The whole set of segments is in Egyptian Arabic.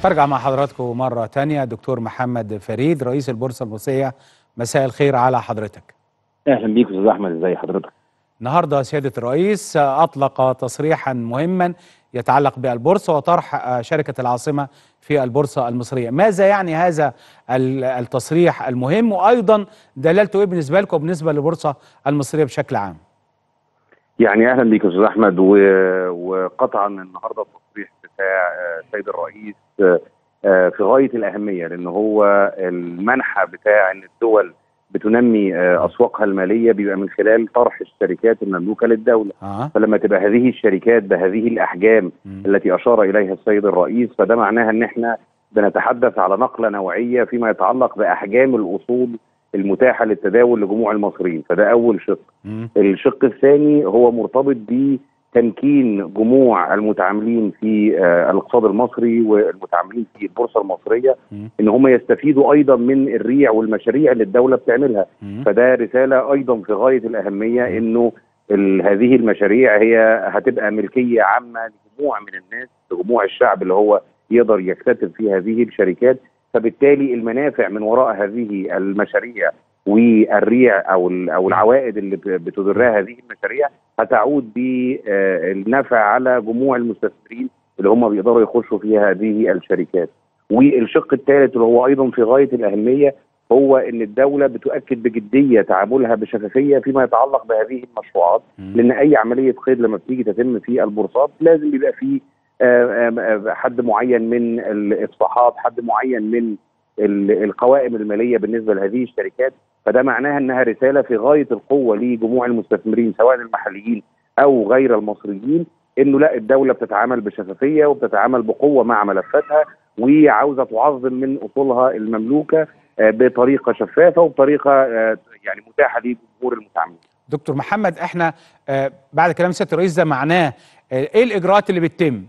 برجع مع حضراتكم مرة تانية دكتور محمد فريد رئيس البورصة المصرية مساء الخير على حضرتك اهلا بيك استاذ احمد ازي حضرتك النهاردة سيادة الرئيس أطلق تصريحا مهما يتعلق بالبورصة وطرح شركة العاصمة في البورصة المصرية ماذا يعني هذا ال- التصريح المهم وأيضا دلالته إيه بالنسبة لكم وبالنسبة للبورصة المصرية بشكل عام يعني اهلا بيك استاذ احمد و... وقطعا النهارده التصريح بتاع آه، السيد الرئيس آه، آه، في غايه الاهميه لان هو المنحى بتاع ان الدول بتنمي آه، اسواقها الماليه بيبقى من خلال طرح الشركات المملوكه للدوله آه. فلما تبقى هذه الشركات بهذه الاحجام مم. التي اشار اليها السيد الرئيس فده معناها ان احنا بنتحدث على نقله نوعيه فيما يتعلق باحجام الاصول المتاحه للتداول لجموع المصريين فده اول شق مم. الشق الثاني هو مرتبط بتمكين جموع المتعاملين في آه، الاقتصاد المصري والمتعاملين في البورصه المصريه مم. ان هم يستفيدوا ايضا من الريع والمشاريع اللي الدوله بتعملها مم. فده رساله ايضا في غايه الاهميه انه ال- هذه المشاريع هي هتبقى ملكيه عامه لجموع من الناس لجموع الشعب اللي هو يقدر يكتتب في هذه الشركات فبالتالي المنافع من وراء هذه المشاريع والريع او ال- او العوائد اللي ب- بتدرها هذه المشاريع هتعود بالنفع على جموع المستثمرين اللي هم بيقدروا يخشوا في هذه الشركات. والشق الثالث اللي هو ايضا في غايه الاهميه هو ان الدوله بتؤكد بجديه تعاملها بشفافيه فيما يتعلق بهذه المشروعات مم. لان اي عمليه قيد لما بتيجي تتم في البورصات لازم بيبقى فيه آه، آه، آه، حد معين من الافصاحات حد معين من ال- القوائم الماليه بالنسبه لهذه الشركات فده معناها انها رساله في غايه القوه لجموع المستثمرين سواء المحليين او غير المصريين انه لا الدوله بتتعامل بشفافيه وبتتعامل بقوه مع ملفاتها وعاوزه تعظم من اصولها المملوكه آه، بطريقه شفافه وبطريقه آه، يعني متاحه لجمهور المتعاملين. دكتور محمد احنا آه، بعد كلام سيادة الرئيس ده معناه آه، ايه الإجراءات اللي بتتم؟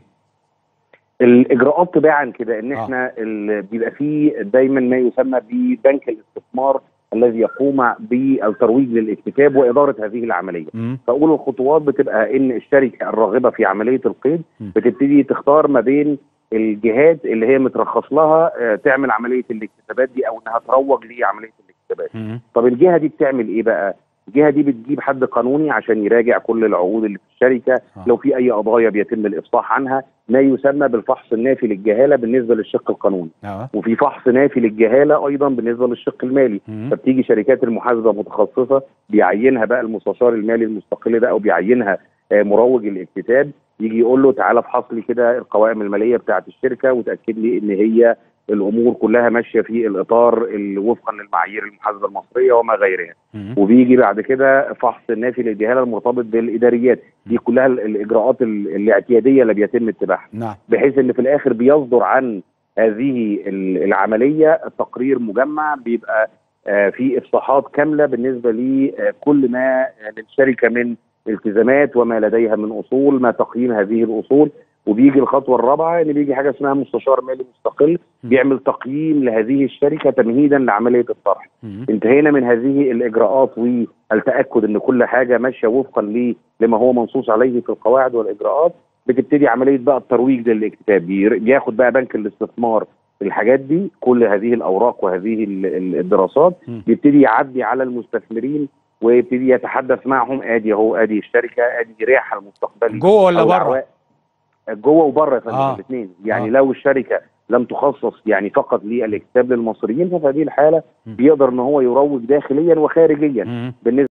الاجراءات تباعا كده ان آه. احنا ال- بيبقى فيه دايما ما يسمى ببنك الاستثمار الذي يقوم بالترويج للاكتتاب واداره هذه العمليه. مم. فاول الخطوات بتبقى ان الشركه الراغبه في عمليه القيد م. بتبتدي تختار ما بين الجهات اللي هي مترخص لها آه، تعمل عمليه الاكتتابات دي او انها تروج لعمليه الاكتتابات. مم. طب الجهه دي بتعمل ايه بقى؟ الجهه دي بتجيب حد قانوني عشان يراجع كل العقود اللي في الشركه، آه. لو في اي قضايا بيتم الافصاح عنها، ما يسمى بالفحص النافي للجهاله بالنسبه للشق القانوني، اه وفي فحص نافي للجهاله ايضا بالنسبه للشق المالي، مم. فبتيجي شركات المحاسبه متخصصه بيعينها بقى المستشار المالي المستقل ده او بيعينها آه، مروج الاكتتاب يجي يقول له تعالى افحص لي كده القوائم الماليه بتاعه الشركه وتاكد لي ان هي الامور كلها ماشيه في الاطار اللي وفقا للمعايير المحاسبه المصريه وما غيرها مم. وبيجي بعد كده فحص نافي للجهاله المرتبط بالاداريات دي كلها ال- الاجراءات ال- الاعتياديه اللي بيتم اتباعها نعم بحيث ان في الاخر بيصدر عن هذه ال- العمليه تقرير مجمع بيبقى آه، في افصاحات كامله بالنسبه لكل ما للشركه من التزامات وما لديها من اصول ما تقييم هذه الاصول وبيجي الخطوه الرابعه ان بيجي حاجه اسمها مستشار مالي مستقل بيعمل تقييم لهذه الشركه تمهيدا لعمليه الطرح مم. انتهينا من هذه الاجراءات والتاكد ان كل حاجه ماشيه وفقا ل- لما هو منصوص عليه في القواعد والاجراءات بتبتدي عمليه بقى الترويج للاكتتاب بير- بياخد بقى بنك الاستثمار الحاجات دي كل هذه الاوراق وهذه ال- ال- الدراسات مم. بيبتدي يعدي على المستثمرين ويبتدي يتحدث معهم ادي اهو ادي الشركه ادي ريحها المستقبلي جوه ولا أو بره؟ العوائد. جوه وبره يا فندم آه. الاثنين يعني آه. لو الشركه لم تخصص يعني فقط للاكتتاب للمصريين ففي هذه الحاله م. بيقدر ان هو يروج داخليا وخارجيا مم. بالنسبه